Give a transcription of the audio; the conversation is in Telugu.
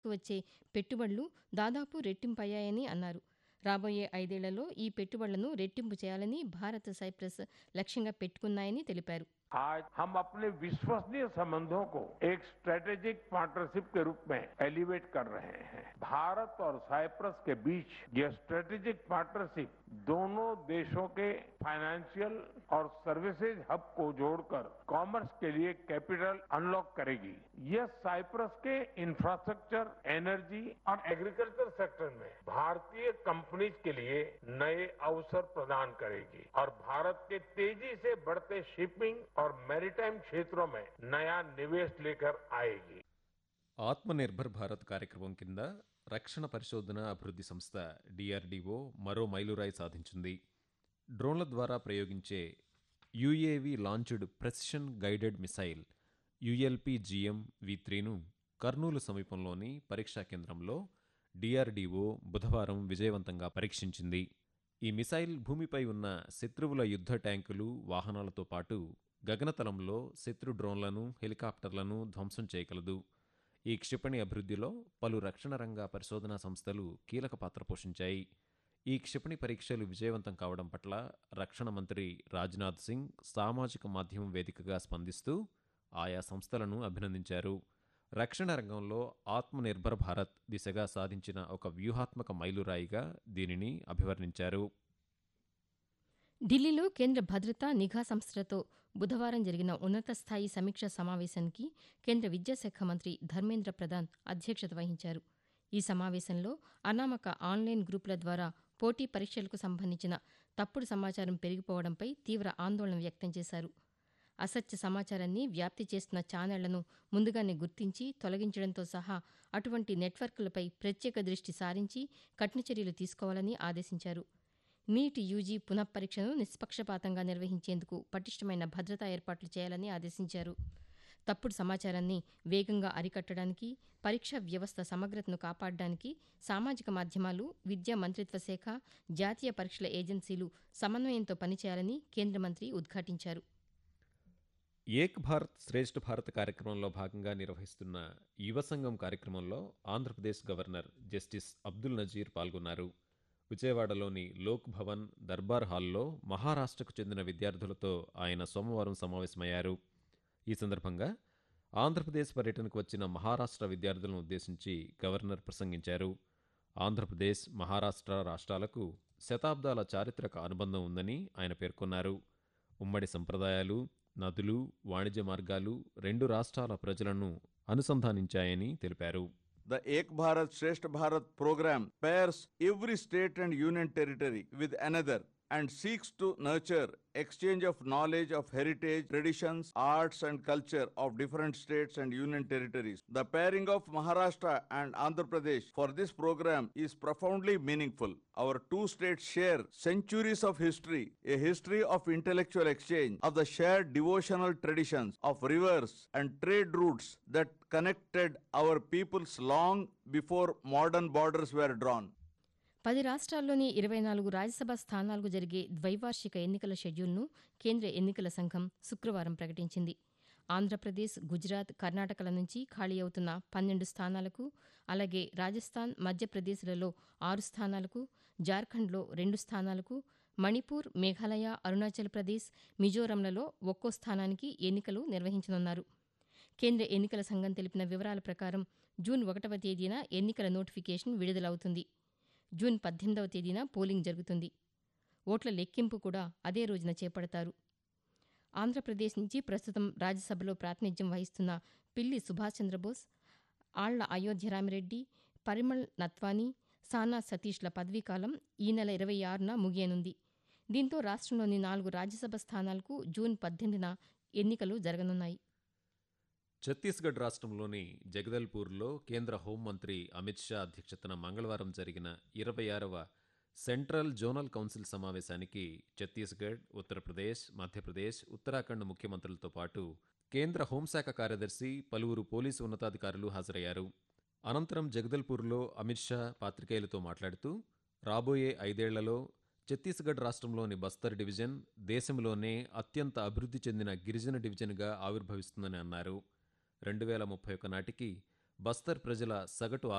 వచ్చే పెట్టుబడులు దాదాపు రెట్టింపయ్యాయని అన్నారు రాబోయే ఐదేళ్లలో ఈ పెట్టుబడులను రెట్టింపు చేయాలని భారత్ సైప్రస్ లక్ష్యంగా పెట్టుకున్నాయని తెలిపారు आज हम अपने विश्वसनीय संबंधों को एक स्ट्रेटेजिक पार्टनरशिप के रूप में एलिवेट कर रहे हैं भारत और साइप्रस के बीच यह स्ट्रेटेजिक पार्टनरशिप दोनों देशों के फाइनेंशियल और सर्विसेज हब को जोड़कर कॉमर्स के लिए कैपिटल अनलॉक करेगी यह साइप्रस के इंफ्रास्ट्रक्चर एनर्जी और एग्रीकल्चर सेक्टर में भारतीय कंपनीज के लिए नए अवसर प्रदान करेगी और भारत के तेजी से बढ़ते शिपिंग और मैरीटाइम क्षेत्रों में नया निवेश लेकर आएगी ఆత్మనిర్భర్ భారత్ కార్యక్రమం కింద రక్షణ పరిశోధన అభివృద్ధి సంస్థ డిఆర్డీఓ మరో మైలురాయి సాధించింది డ్రోన్ల ద్వారా ప్రయోగించే UAV launched precision guided missile ULPGM V త్రీను కర్నూలు సమీపంలోని పరీక్షా కేంద్రంలో డిఆర్డీఓ బుధవారం విజయవంతంగా పరీక్షించింది ఈ మిసైల్ భూమిపై ఉన్న శత్రువుల యుద్ధ ట్యాంకులు వాహనాలతో పాటు గగనతలంలో శత్రు డ్రోన్లను హెలికాప్టర్లను ధ్వంసం చేయగలదు ఈ క్షిపణి అభివృద్ధిలో పలు రక్షణ రంగ పరిశోధనా సంస్థలు కీలక పాత్ర పోషించాయి ఈ క్షిపణి పరీక్షలు విజయవంతం కావడం పట్ల రక్షణ మంత్రి రాజ్నాథ్ సింగ్ సామాజిక మాధ్యమం వేదికగా స్పందిస్తూ ఆయా సంస్థలను అభినందించారు రక్షణ రంగంలో ఆత్మనిర్భర్ భారత్ దిశగా సాధించిన ఒక వ్యూహాత్మక మైలురాయిగా దీనిని అభివర్ణించారు ఢిల్లీలో కేంద్ర భద్రతా నిఘా సంస్థలతో బుధవారం జరిగిన ఉన్నత స్థాయి సమీక్షా సమావేశానికి కేంద్ర విద్యాశాఖ మంత్రి ధర్మేంద్ర ప్రధాన్ అధ్యక్షత వహించారు ఈ సమావేశంలో అనామక ఆన్లైన్ గ్రూపుల ద్వారా పోటీ పరీక్షలకు సంబంధించిన తప్పుడు సమాచారం పెరిగిపోవడంపై తీవ్ర ఆందోళన వ్యక్తం చేశారు అసత్య సమాచారాన్ని వ్యాప్తి చేస్తున్న ఛానళ్లను ముందుగానే గుర్తించి తొలగించడంతో సహా అటువంటి నెట్వర్క్లపై ప్రత్యేక దృష్టి సారించి కఠిన చర్యలు తీసుకోవాలని ఆదేశించారు నీట్ యూజీ పునఃపరీక్షను నిష్పక్షపాతంగా నిర్వహించేందుకు పటిష్టమైన భద్రతా ఏర్పాట్లు చేయాలని ఆదేశించారు తప్పుడు సమాచారాన్ని వేగంగా అరికట్టడానికి పరీక్షా వ్యవస్థ సమగ్రతను కాపాడడానికి సామాజిక మాధ్యమాలు విద్యా మంత్రిత్వ శాఖ జాతీయ పరీక్షల ఏజెన్సీలు సమన్వయంతో పనిచేయాలని కేంద్ర మంత్రి ఉద్ఘాటించారు ఏక్ భారత్ శ్రేష్ఠ భారత్ కార్యక్రమంలో భాగంగా నిర్వహిస్తున్న యువ సంఘం కార్యక్రమంలో ఆంధ్రప్రదేశ్ గవర్నర్ జస్టిస్ అబ్దుల్ నజీర్ పాల్గొన్నారు విజయవాడలోని లోక్ భవన్ దర్బార్ హాల్లో మహారాష్ట్రకు చెందిన విద్యార్థులతో ఆయన సోమవారం సమావేశమయ్యారు ఈ సందర్భంగా ఆంధ్రప్రదేశ్ పర్యటనకు వచ్చిన మహారాష్ట్ర విద్యార్థులను ఉద్దేశించి గవర్నర్ ప్రసంగించారు ఆంధ్రప్రదేశ్ మహారాష్ట్ర రాష్ట్రాలకు శతాబ్దాల చారిత్రక అనుబంధం ఉందని ఆయన పేర్కొన్నారు ఉమ్మడి సంప్రదాయాలు నదులు వాణిజ్య మార్గాలు రెండు రాష్ట్రాల ప్రజలను అనుసంధానించాయని తెలిపారు The Ek Bharat Shresth Bharat program pairs every state and union territory with another and seeks to nurture exchange of knowledge of heritage, traditions, arts and culture of different states and union territories. The pairing of Maharashtra and Andhra Pradesh for this program is profoundly meaningful. Our two states share centuries of history, a history of intellectual exchange, of the shared devotional traditions, of rivers and trade routes that connected our peoples long before modern borders were drawn. పది రాష్ట్రాల్లోని ఇరవై నాలుగు రాజ్యసభ స్థానాలకు జరిగే ద్వైవార్షిక ఎన్నికల షెడ్యూల్ను కేంద్ర ఎన్నికల సంఘం శుక్రవారం ప్రకటించింది ఆంధ్రప్రదేశ్ గుజరాత్ కర్ణాటకల నుంచి ఖాళీ అవుతున్న పన్నెండు స్థానాలకు అలాగే రాజస్థాన్ మధ్యప్రదేశ్లలో ఆరు స్థానాలకు జార్ఖండ్లో రెండు స్థానాలకు మణిపూర్ మేఘాలయ అరుణాచల్ ప్రదేశ్ మిజోరంలలో ఒక్కో స్థానానికి ఎన్నికలు నిర్వహించనున్నారు కేంద్ర ఎన్నికల సంఘం తెలిపిన వివరాల ప్రకారం జూన్ ఒకటవ తేదీన ఎన్నికల నోటిఫికేషన్ విడుదలవుతుంది జూన్ పద్దెనిమిదవ తేదీన పోలింగ్ జరుగుతుంది ఓట్ల లెక్కింపు కూడా అదే రోజున చేపడతారు ఆంధ్రప్రదేశ్ నుంచి ప్రస్తుతం రాజ్యసభలో ప్రాతినిధ్యం వహిస్తున్న పిల్లి సుభాష్ చంద్రబోస్ ఆళ్ల అయోధ్యరామిరెడ్డి పరిమళ్ నత్వానీ సానా సతీష్ల పదవీకాలం ఈ నెల ఇరవై ఆరున ముగియనుంది దీంతో రాష్ట్రంలోని నాలుగు రాజ్యసభ స్థానాలకు జూన్ పద్దెనిమిదిన ఎన్నికలు జరగనున్నాయి ఛత్తీస్గఢ్ రాష్ట్రంలోని జగదల్పూర్లో కేంద్ర హోంమంత్రి అమిత్ షా అధ్యక్షతన మంగళవారం జరిగిన ఇరవై ఆరవ సెంట్రల్ జోనల్ కౌన్సిల్ సమావేశానికి ఛత్తీస్గఢ్ ఉత్తరప్రదేశ్ మధ్యప్రదేశ్ ఉత్తరాఖండ్ ముఖ్యమంత్రులతో పాటు కేంద్ర హోంశాఖ కార్యదర్శి పలువురు పోలీసు ఉన్నతాధికారులు హాజరయ్యారు అనంతరం జగదల్పూర్లో అమిత్ షా పాత్రికేయులతో మాట్లాడుతూ రాబోయే ఐదేళ్లలో ఛత్తీస్గఢ్ రాష్ట్రంలోని బస్తర్ డివిజన్ దేశంలోనే అత్యంత అభివృద్ధి చెందిన గిరిజన డివిజన్గా ఆవిర్భవిస్తుందని అన్నారు రెండు వేల ముప్పై ఒక నాటికి బస్తర్ ప్రజల సగటు